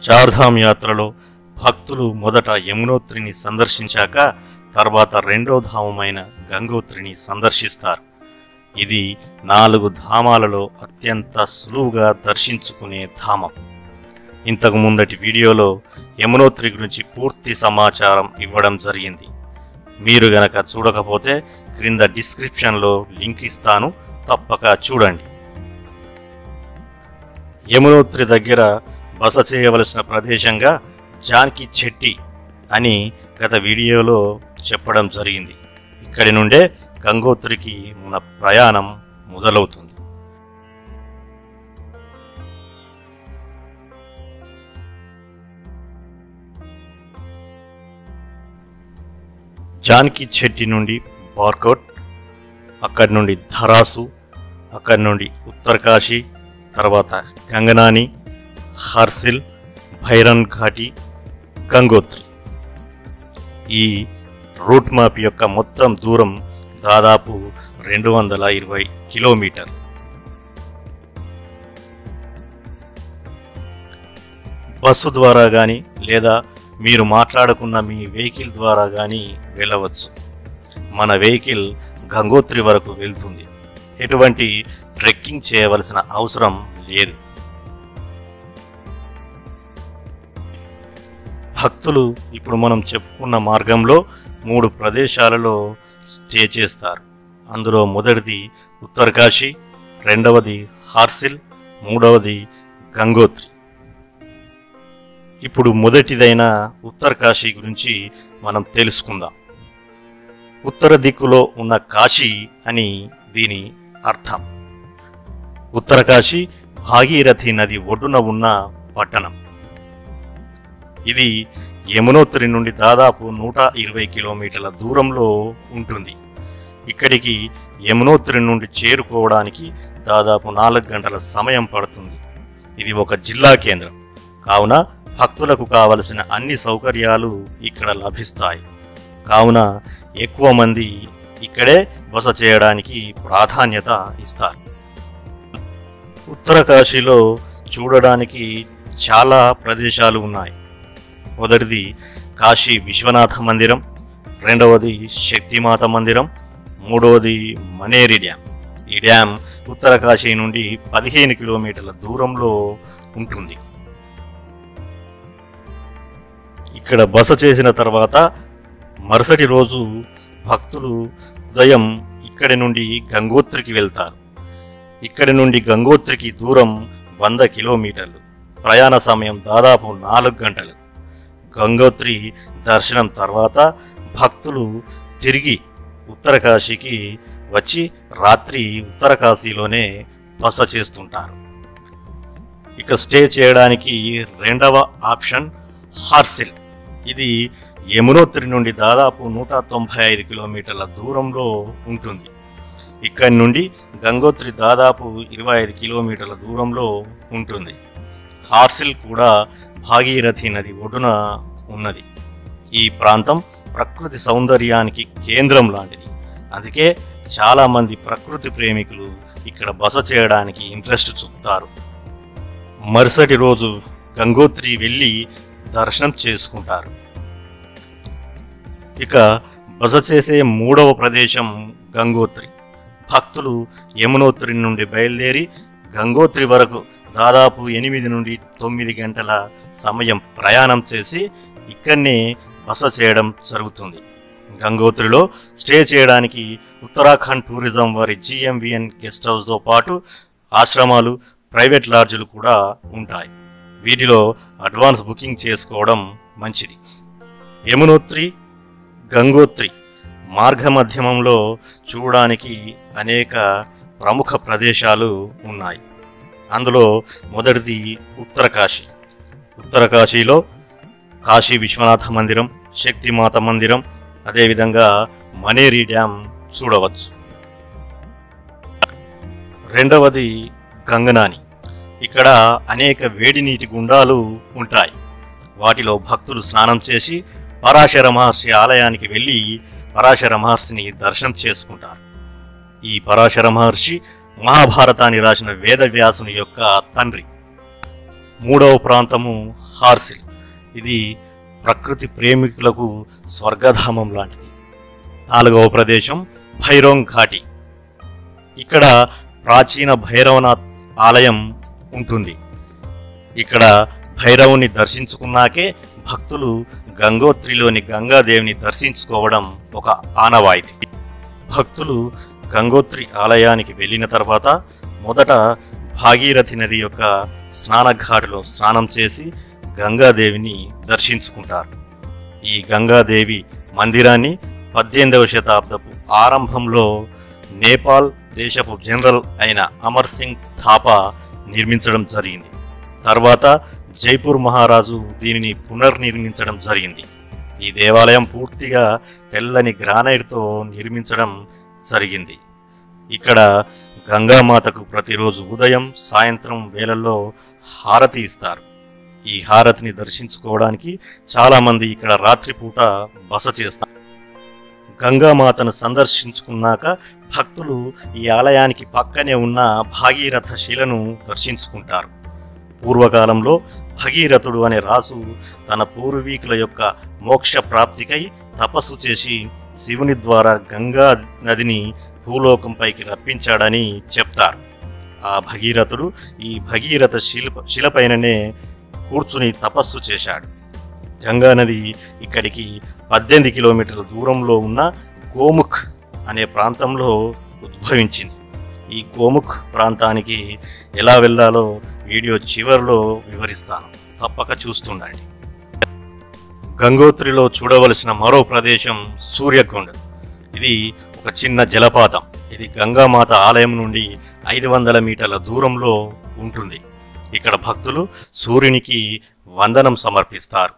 చార్ధామ్ యాత్రలో భక్తులు మొదట యమునోత్రిని సందర్శించాక తర్వాత రెండో ధామమైన గంగోత్రిని సందర్శిస్తారు ఇది నాలుగు ధామాలలో అత్యంత సులువుగా దర్శించుకునే ధామం ఇంతకు ముందటి వీడియోలో యమునోత్రి గురించి పూర్తి సమాచారం ఇవ్వడం జరిగింది మీరు గనక చూడకపోతే క్రింద డిస్క్రిప్షన్లో లింక్ ఇస్తాను తప్పక చూడండి యమునోత్రి దగ్గర బస చేయవలసిన ప్రదేశంగా జాన్కి చెట్టి అని గత వీడియోలో చెప్పడం జరిగింది ఇక్కడి నుండే గంగోత్రికి మన ప్రయాణం మొదలవుతుంది జాన్కి చెట్టి నుండి బార్కోట్ అక్కడి నుండి ధరాసు అక్కడి నుండి ఉత్తరకాశి తర్వాత గంగనాని హర్సిల్ భైరన్ ఘాటి గంగోత్రి ఈ రూట్ మ్యాప్ యొక్క మొత్తం దూరం దాదాపు రెండు వందల ఇరవై కిలోమీటర్ బస్సు ద్వారా కానీ లేదా మీరు మాట్లాడుకున్న మీ వెహికల్ ద్వారా కానీ వెళ్ళవచ్చు మన వెహికల్ గంగోత్రి వరకు వెళ్తుంది ఎటువంటి ట్రెక్కింగ్ చేయవలసిన అవసరం లేదు భక్తులు ఇప్పుడు మనం చెప్పుకున్న మార్గంలో మూడు ప్రదేశాలలో స్టే చేస్తారు అందులో మొదటిది ఉత్తరకాశి రెండవది హార్సిల్ మూడవది గంగోత్రి ఇప్పుడు మొదటిదైన ఉత్తరకాశి గురించి మనం తెలుసుకుందాం ఉత్తర దిక్కులో ఉన్న కాశీ అని దీని అర్థం ఉత్తరకాశి భాగీరథి నది ఒడ్డున ఉన్న పట్టణం ఇది యమునోత్రి నుండి దాదాపు నూట ఇరవై కిలోమీటర్ల దూరంలో ఉంటుంది ఇక్కడికి యమునోత్రి నుండి చేరుకోవడానికి దాదాపు నాలుగు గంటల సమయం పడుతుంది ఇది ఒక జిల్లా కేంద్రం కావున భక్తులకు కావలసిన అన్ని సౌకర్యాలు ఇక్కడ లభిస్తాయి కావున ఎక్కువ మంది ఇక్కడే బస చేయడానికి ప్రాధాన్యత ఇస్తారు ఉత్తర కాశీలో చూడడానికి చాలా ప్రదేశాలు ఉన్నాయి మొదటిది కాశీ విశ్వనాథ మందిరం రెండవది శక్తిమాత మందిరం మూడవది మనేరి డ్యామ్ ఈ డ్యామ్ ఉత్తర కాశీ నుండి పదిహేను కిలోమీటర్ల దూరంలో ఉంటుంది ఇక్కడ బస చేసిన తర్వాత మరుసటి రోజు భక్తులు ఉదయం ఇక్కడి నుండి గంగోత్రికి వెళ్తారు ఇక్కడి నుండి గంగోత్రికి దూరం వంద కిలోమీటర్లు ప్రయాణ సమయం దాదాపు నాలుగు గంటలు గంగోత్రి దర్శనం తర్వాత భక్తులు తిరిగి ఉత్తరకాశీకి వచ్చి రాత్రి ఉత్తరకాశీలోనే బస చేస్తుంటారు ఇక స్టే చేయడానికి రెండవ ఆప్షన్ హార్సిల్ ఇది యమునోత్రి నుండి దాదాపు నూట తొంభై ఐదు కిలోమీటర్ల దూరంలో ఉంటుంది ఇక్కడి నుండి గంగోత్రి దాదాపు ఇరవై ఐదు కిలోమీటర్ల దూరంలో ఉంటుంది హార్సిల్ కూడా భాగీరథి నది ఒడ్డున ఉన్నది ఈ ప్రాంతం ప్రకృతి సౌందర్యానికి కేంద్రం లాంటిది అందుకే చాలామంది ప్రకృతి ప్రేమికులు ఇక్కడ బస చేయడానికి ఇంట్రెస్ట్ చూపుతారు మరుసటి రోజు గంగోత్రి వెళ్ళి దర్శనం చేసుకుంటారు ఇక బస చేసే మూడవ ప్రదేశం గంగోత్రి భక్తులు యమునోత్రి నుండి బయలుదేరి గంగోత్రి వరకు దాదాపు ఎనిమిది నుండి తొమ్మిది గంటల సమయం ప్రయాణం చేసి ఇక్కడనే బస చేయడం జరుగుతుంది గంగోత్రిలో స్టే చేయడానికి ఉత్తరాఖండ్ టూరిజం వారి జిఎంవిఎన్ గెస్ట్ హౌస్తో పాటు ఆశ్రమాలు ప్రైవేట్ లాడ్జులు కూడా ఉంటాయి వీటిలో అడ్వాన్స్ బుకింగ్ చేసుకోవడం మంచిది యమునోత్రి గంగోత్రి మార్గమధ్యమంలో చూడడానికి అనేక ప్రముఖ ప్రదేశాలు ఉన్నాయి అందులో మొదటిది ఉత్తరకాశీ ఉత్తరకాశీలో కాశీ విశ్వనాథ మందిరం శక్తిమాత మందిరం అదేవిధంగా మనేరి డ్యామ్ చూడవచ్చు రెండవది గంగనాని ఇక్కడ అనేక వేడి నీటి గుండాలు ఉంటాయి వాటిలో భక్తులు స్నానం చేసి పరాశర మహర్షి ఆలయానికి వెళ్ళి పరాశర మహర్షిని దర్శనం చేసుకుంటారు ఈ పరాశర మహర్షి మహాభారతాన్ని రాసిన వేదవ్యాసుని యొక్క తండ్రి మూడవ ప్రాంతము హార్సిల్ ఇది ప్రకృతి ప్రేమికులకు స్వర్గధామం లాంటిది నాలుగవ ప్రదేశం భైరోంగ్ ఘాటి ఇక్కడ ప్రాచీన భైరవనాథ్ ఆలయం ఉంటుంది ఇక్కడ భైరవుని దర్శించుకున్నాకే భక్తులు గంగోత్రిలోని గంగాదేవిని దర్శించుకోవడం ఒక ఆనవాయితీ భక్తులు గంగోత్రి ఆలయానికి వెళ్ళిన తర్వాత మొదట భాగీరథి నది యొక్క స్నానఘాటులో స్నానం చేసి గంగాదేవిని దర్శించుకుంటారు ఈ గంగాదేవి మందిరాన్ని పద్దెనిమిదవ శతాబ్దపు ఆరంభంలో నేపాల్ దేశపు జనరల్ అయిన అమర్ సింగ్ థాపా నిర్మించడం జరిగింది తర్వాత జైపూర్ మహారాజు దీనిని పునర్నిర్మించడం జరిగింది ఈ దేవాలయం పూర్తిగా తెల్లని గ్రానైట్తో నిర్మించడం జరిగింది ఇక్కడ గంగామాతకు ప్రతిరోజు ఉదయం సాయంత్రం వేళల్లో హారతి ఇస్తారు ఈ హారతిని దర్శించుకోవడానికి చాలామంది ఇక్కడ రాత్రిపూట బస చేస్తారు గంగామాతను సందర్శించుకున్నాక భక్తులు ఈ ఆలయానికి పక్కనే ఉన్న భాగీరథ శిలను దర్శించుకుంటారు పూర్వకాలంలో భగీరథుడు అనే రాజు తన పూర్వీకుల యొక్క మోక్ష ప్రాప్తికై తపస్సు చేసి శివుని ద్వారా గంగా నదిని భూలోకంపైకి రప్పించాడని చెప్తారు ఆ భగీరథుడు ఈ భగీరథ శిల శిలపైననే కూర్చుని తపస్సు చేశాడు గంగా నది ఇక్కడికి పద్దెనిమిది కిలోమీటర్ల దూరంలో ఉన్న గోముఖ్ అనే ప్రాంతంలో ఉద్భవించింది ఈ గోముఖ్ ప్రాంతానికి ఎలా వెళ్ళాలో వీడియో చివరిలో వివరిస్తాను తప్పక చూస్తుండండి గంగోత్రిలో చూడవలసిన మరో ప్రదేశం సూర్యకొండ ఇది ఒక చిన్న జలపాతం ఇది గంగామాత ఆలయం నుండి ఐదు వందల మీటర్ల దూరంలో ఉంటుంది ఇక్కడ భక్తులు సూర్యునికి వందనం సమర్పిస్తారు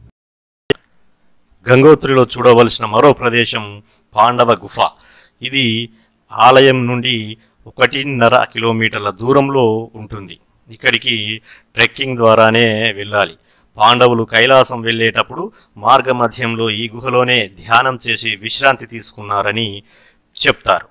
గంగోత్రిలో చూడవలసిన మరో ప్రదేశం పాండవ గుఫ ఇది ఆలయం నుండి ఒకటిన్నర కిలోమీటర్ల దూరంలో ఉంటుంది ఇక్కడికి ట్రెక్కింగ్ ద్వారానే వెళ్ళాలి పాండవులు కైలాసం వెళ్ళేటప్పుడు మార్గ మధ్యంలో ఈ గుహలోనే ధ్యానం చేసి విశ్రాంతి తీసుకున్నారని చెప్తారు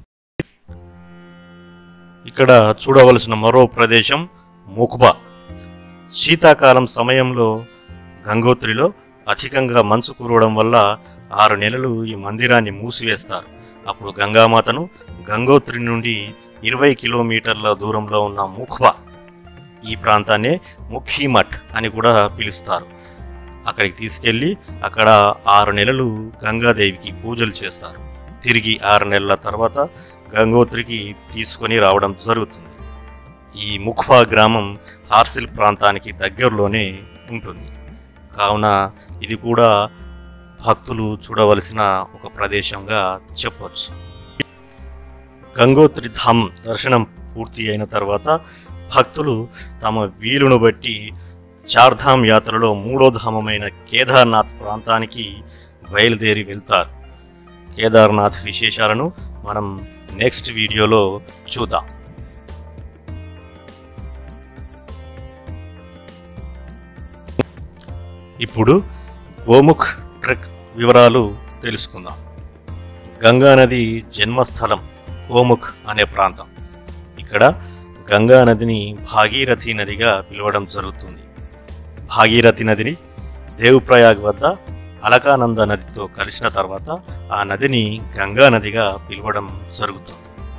ఇక్కడ చూడవలసిన మరో ప్రదేశం ముకుబా శీతాకాలం సమయంలో గంగోత్రిలో అధికంగా మంచు కురవడం వల్ల ఆరు నెలలు ఈ మందిరాన్ని మూసివేస్తారు అప్పుడు గంగామాతను గంగోత్రి నుండి ఇరవై కిలోమీటర్ల దూరంలో ఉన్న ముఖ్వా ఈ ప్రాంతాన్నే ముఖీమఠ్ అని కూడా పిలుస్తారు అక్కడికి తీసుకెళ్ళి అక్కడ ఆరు నెలలు గంగాదేవికి పూజలు చేస్తారు తిరిగి ఆరు నెలల తర్వాత గంగోత్రికి తీసుకొని రావడం జరుగుతుంది ఈ ముఖ్వా గ్రామం హార్సిల్ ప్రాంతానికి దగ్గరలోనే ఉంటుంది కావున ఇది కూడా భక్తులు చూడవలసిన ఒక ప్రదేశంగా చెప్పవచ్చు గంగోత్రి ధామ్ దర్శనం పూర్తి అయిన తర్వాత భక్తులు తమ వీలును బట్టి చార్ధామ్ యాత్రలో మూడో ధామమైన కేదార్నాథ్ ప్రాంతానికి బయలుదేరి వెళ్తారు కేదార్నాథ్ విశేషాలను మనం నెక్స్ట్ వీడియోలో చూద్దాం ఇప్పుడు గోముఖ్ ట్రెక్ వివరాలు తెలుసుకుందాం గంగా నది జన్మస్థలం గోముఖ్ అనే ప్రాంతం ఇక్కడ గంగా నదిని భాగీరథి నదిగా పిలవడం జరుగుతుంది భాగీరథి నదిని దేవప్రయాగ్ వద్ద అలకానంద నదితో కలిసిన తర్వాత ఆ నదిని గంగా నదిగా పిలవడం జరుగుతుంది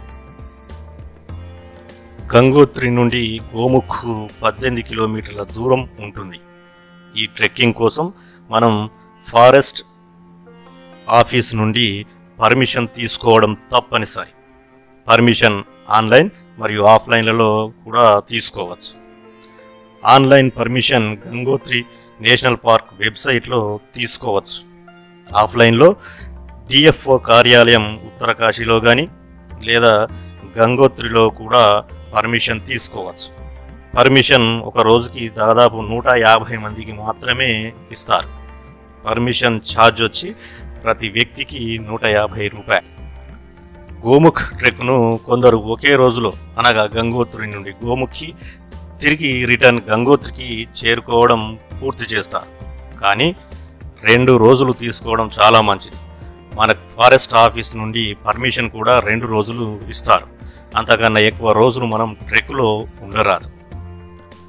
గంగోత్రి నుండి గోముఖ్ పద్దెనిమిది కిలోమీటర్ల దూరం ఉంటుంది ఈ ట్రెక్కింగ్ కోసం మనం ఫారెస్ట్ ఆఫీస్ నుండి పర్మిషన్ తీసుకోవడం తప్పనిసరి పర్మిషన్ ఆన్లైన్ మరియు ఆఫ్లైన్లలో కూడా తీసుకోవచ్చు online permission Gangotri national park వెబ్సైట్లో తీసుకోవచ్చు ఆఫ్లైన్లో డిఎఫ్ఓ కార్యాలయం ఉత్తరకాశీలో కానీ లేదా గంగోత్రిలో కూడా పర్మిషన్ తీసుకోవచ్చు పర్మిషన్ ఒక రోజుకి దాదాపు నూట యాభై మందికి మాత్రమే ఇస్తారు పర్మిషన్ ఛార్జ్ వచ్చి ప్రతి వ్యక్తికి నూట యాభై రూపాయలు గోముఖ్ ట్రెక్ను కొందరు ఒకే రోజులో అనగా గంగోత్రి నుండి గోముఖి తిరిగి రిటర్న్ గంగోత్రికి చేరుకోవడం పూర్తి చేస్తారు కానీ రెండు రోజులు తీసుకోవడం చాలా మంచిది మన ఫారెస్ట్ ఆఫీస్ నుండి పర్మిషన్ కూడా రెండు రోజులు ఇస్తారు అంతకన్నా ఎక్కువ రోజులు మనం ట్రెక్లో ఉండరాదు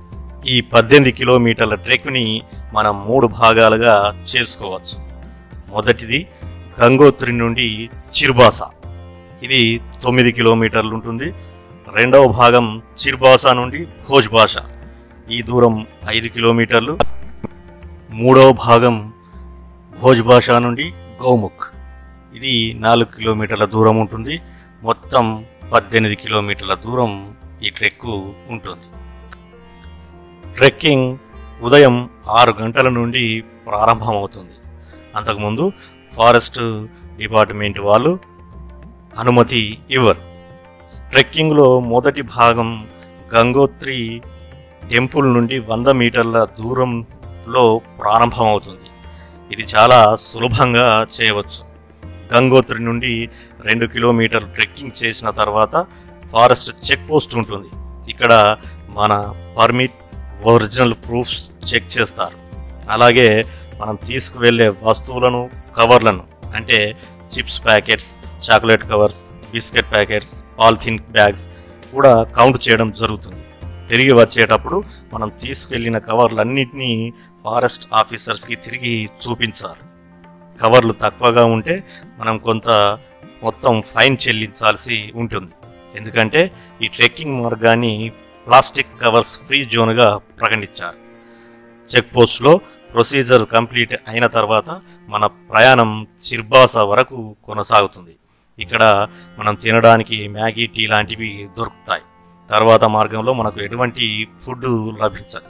ఈ పద్దెనిమిది కిలోమీటర్ల ట్రెక్ని మనం మూడు భాగాలుగా చేసుకోవచ్చు మొదటిది గంగోత్రి నుండి చిరుబాస ఇది తొమ్మిది కిలోమీటర్లు ఉంటుంది రెండవ భాగం చిరుబాస నుండి భోజ్బాష ఈ దూరం ఐదు కిలోమీటర్లు మూడవ భాగం భోజ్బాష నుండి గౌముఖ్ ఇది నాలుగు కిలోమీటర్ల దూరం ఉంటుంది మొత్తం పద్దెనిమిది కిలోమీటర్ల దూరం ఈ ట్రెక్కు ఉంటుంది ట్రెక్కింగ్ ఉదయం ఆరు గంటల నుండి ప్రారంభమవుతుంది అంతకుముందు ఫారెస్ట్ డిపార్ట్మెంట్ వాళ్ళు అనుమతి ఇవ్వరు ట్రెక్కింగ్లో మొదటి భాగం గంగోత్రి టెంపుల్ నుండి వంద మీటర్ల దూరంలో ప్రారంభమవుతుంది ఇది చాలా సులభంగా చేయవచ్చు గంగోత్రి నుండి రెండు కిలోమీటర్లు ట్రెక్కింగ్ చేసిన తర్వాత ఫారెస్ట్ చెక్ పోస్ట్ ఉంటుంది ఇక్కడ మన పర్మిట్ ఒరిజినల్ ప్రూఫ్స్ చెక్ చేస్తారు అలాగే మనం తీసుకువెళ్ళే వస్తువులను కవర్లను అంటే chips packets chocolate covers biscuit packets polythene bags కూడా కౌంట్ చేయడం జరుగుతుంది తిరిగి వచ్చేటప్పుడు మనం తీసుకెళ్లిన కవర్లన్నింటినీ ఫారెస్ట్ ఆఫీసర్స్కి తిరిగి చూపించాలి కవర్లు తక్కువగా ఉంటే మనం కొంత మొత్తం ఫైన్ చెల్లించాల్సి ఉంటుంది ఎందుకంటే ఈ ట్రెక్కింగ్ మార్గాన్ని ప్లాస్టిక్ కవర్స్ ఫ్రీ జోన్గా ప్రకటించారు చెక్ పోస్ట్లో ప్రొసీజర్ కంప్లీట్ అయిన తర్వాత మన ప్రయాణం చిర్బాస వరకు కొనసాగుతుంది ఇక్కడ మనం తినడానికి మ్యాగీ టీ లాంటివి దొరుకుతాయి తర్వాత మార్గంలో మనకు ఎటువంటి ఫుడ్ లభించదు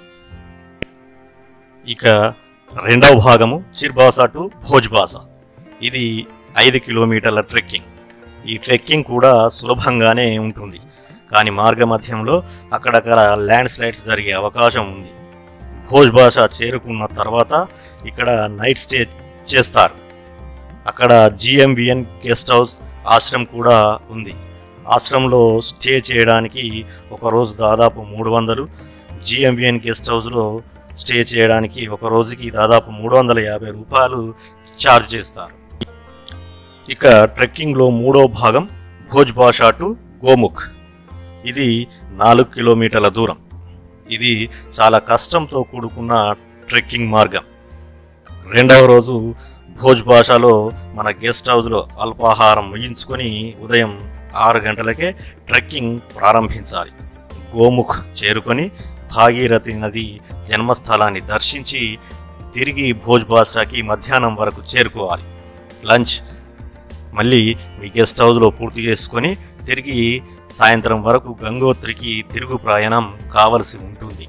ఇక రెండవ భాగము చిర్బాస టు భోజ్బాస ఇది ఐదు కిలోమీటర్ల ట్రెక్కింగ్ ఈ ట్రెక్కింగ్ కూడా సులభంగానే ఉంటుంది కానీ మార్గ మధ్యంలో అక్కడక్కడ ల్యాండ్ స్లైడ్స్ జరిగే అవకాశం ఉంది భోజ్ భాష చేరుకున్న తర్వాత ఇక్కడ నైట్ స్టే చేస్తారు అక్కడ జిఎంవిఎన్ గెస్ట్ హౌస్ ఆశ్రమం కూడా ఉంది ఆశ్రమంలో స్టే చేయడానికి ఒక రోజు దాదాపు మూడు వందలు జిఎంవిఎన్ గెస్ట్ హౌస్లో స్టే చేయడానికి ఒక రోజుకి దాదాపు మూడు వందల యాభై రూపాయలు ఛార్జ్ చేస్తారు ఇక ట్రెక్కింగ్లో మూడో భాగం భోజ్ భాషా టు గోముఖ్ ఇది నాలుగు కిలోమీటర్ల దూరం ఇది చాలా కష్టంతో కూడుకున్న ట్రెక్కింగ్ మార్గం రెండవ రోజు భోజ్ భాషలో మన గెస్ట్ హౌస్లో అల్పాహారం ముగించుకొని ఉదయం ఆరు గంటలకే ట్రెక్కింగ్ ప్రారంభించాలి గోముఖ్ చేరుకొని భాగీరథి నది జన్మస్థలాన్ని దర్శించి తిరిగి భోజ్ భాషకి మధ్యాహ్నం వరకు చేరుకోవాలి లంచ్ మళ్ళీ మీ గెస్ట్ హౌస్లో పూర్తి చేసుకొని తిరిగి సాయంత్రం వరకు గంగోత్రికి తిరుగు ప్రయాణం కావలసి ఉంటుంది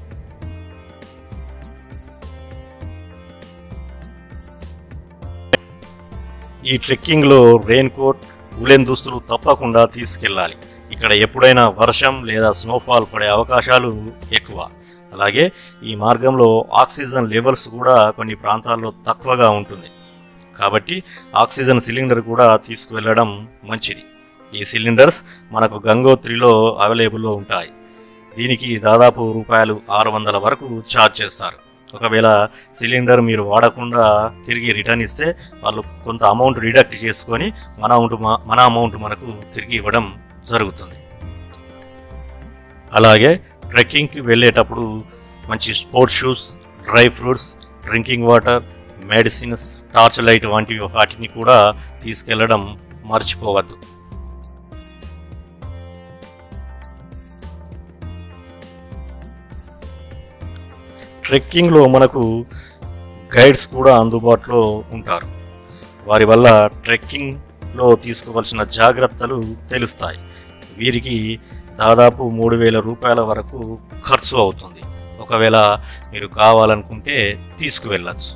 ఈ ట్రెక్కింగ్లో రెయిన్ కోట్ ఉలెన్ దుస్తులు తప్పకుండా తీసుకెళ్ళాలి ఇక్కడ ఎప్పుడైనా వర్షం లేదా స్నోఫాల్ పడే అవకాశాలు ఎక్కువ అలాగే ఈ మార్గంలో ఆక్సిజన్ లెవెల్స్ కూడా కొన్ని ప్రాంతాల్లో తక్కువగా ఉంటుంది కాబట్టి ఆక్సిజన్ సిలిండర్ కూడా తీసుకువెళ్ళడం మంచిది ఈ సిలిండర్స్ మనకు గంగోత్రిలో అవైలబుల్లో ఉంటాయి దీనికి దాదాపు రూపాయలు ఆరు వందల వరకు ఛార్జ్ చేస్తారు ఒకవేళ సిలిండర్ మీరు వాడకుండా తిరిగి రిటర్న్ ఇస్తే వాళ్ళు కొంత అమౌంట్ డిడక్ట్ చేసుకొని మన అమౌంట్ మ- మన అమౌంట్ మనకు తిరిగి ఇవ్వడం జరుగుతుంది అలాగే ట్రెక్కింగ్కి వెళ్ళేటప్పుడు మంచి sports shoes dry fruits drinking water medicines torch light వంటివి వాటిని కూడా తీసుకెళ్లడం మర్చిపోవద్దు ట్రెక్కింగ్లో మనకు గైడ్స్ కూడా అందుబాటులో ఉంటారు వారి వల్ల ట్రెక్కింగ్లో తీసుకోవాల్సిన జాగ్రత్తలు తెలుస్తాయి వీరికి దాదాపు మూడు వేల రూపాయల వరకు ఖర్చు అవుతుంది ఒకవేళ మీరు కావాలనుకుంటే తీసుకువెళ్ళచ్చు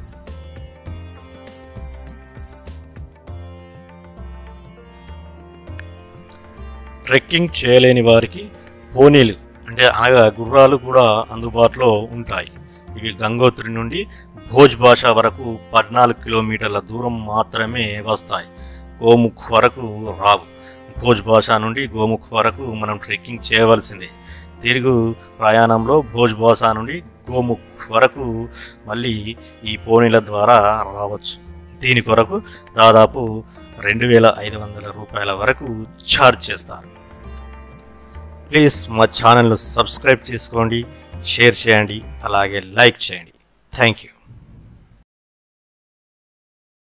ట్రెక్కింగ్ చేయలేని వారికి పోనీలు అంటే అనగా గుర్రాలు కూడా అందుబాటులో ఉంటాయి ఇవి గంగోత్రి నుండి భోజ్ భాష వరకు పద్నాలుగు కిలోమీటర్ల దూరం మాత్రమే వస్తాయి గోముఖ్ వరకు రావు భోజ్ భాష నుండి గోముఖ్ వరకు మనం ట్రెక్కింగ్ చేయవలసిందే తిరుగు ప్రయాణంలో భోజ్ భాష నుండి గోముఖ్ వరకు మళ్ళీ ఈ పోనీల ద్వారా రావచ్చు దీని కొరకు దాదాపు రెండు వేల ఐదు వందల రూపాయల వరకు ఛార్జ్ చేస్తారు ప్లీజ్ మా ఛానల్ను సబ్స్క్రైబ్ చేసుకోండి షేర్ చేయండి అలాగే లైక్ చేయండి థ్యాంక్ యూ